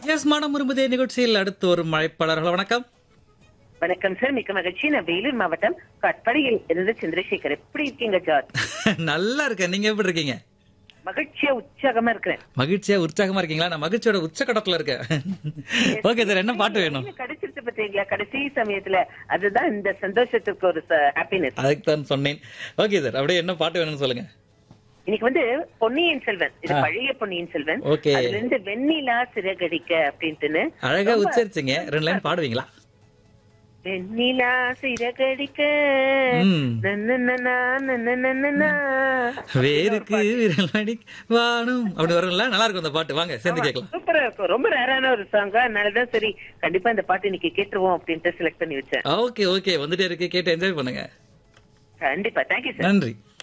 S மனம் விரும்புதே நிகழ்ச்சியில் அடுத்து ஒரு மழைப்பாளர்கள் வணக்கம் வணக்கம் சார் மிக்க மகிழ்ச்சி நான் வேலூர் மாவட்டம் கட்படியில் இருந்து சந்திரசேகர் எப்படி இருக்கீங்க ஜார்ஜ் நல்லா இருக்கேன் நீங்க எப்படி இருக்கீங்க மகிழ்ச்சியா உற்சாகமா இருக்கிறேன் மகிழ்ச்சியா உற்சாகமா இருக்கீங்களா நான் மகிழ்ச்சியோட உச்சக்கட்டத்துல இருக்கேன் ஓகே சார் என்ன பாட்டு வேணும் கிடைச்சிருச்சு பாத்தீங்களா கடைசி சமயத்துல அதுதான் இந்த சந்தோஷத்துக்கு ஒரு ஹாப்பினஸ் அதுக்கு தான் சொன்னேன் ஓகே சார் அப்படியே என்ன பாட்டு வேணும்னு சொல்லுங்க இன்னைக்கு வந்து பொன்னியின் செல்வன் இது ஆ. பழைய பொன்னியின் செல்வன் Okay. அதுல இருந்து வெண்ணிலா சிறகடிக்க அப்படின்ட்டுன்னு அழகா ரொம்ப- உச்சரிச்சீங்க ரெண்டு லைன் பாடுவீங்களா வெண்ணிலா சிறகடிக்க ம். நன்னனனா, நன்னனனனா. வேருக்கு விரல் அடி வானம் அப்படி வரும்ல நல்லா இருக்கும் அந்த பாட்டு வாங்க சேர்ந்து கேட்கலாம் சூப்பரா இருக்கும் ரொம்ப ரேரான ஒரு சாங்கா அதனாலதான் சரி கண்டிப்பா இந்த பாட்டு இன்னைக்கு கேட்டுருவோம் அப்படின்ட்டு செலக்ட் பண்ணி வச்சேன் ஓகே ஓகே வந்துட்டே இருக்கு கேட்டு என்ஜாய் பண்ணுங்க கண்டிப்பா தேங்க்யூ சார் நன்றி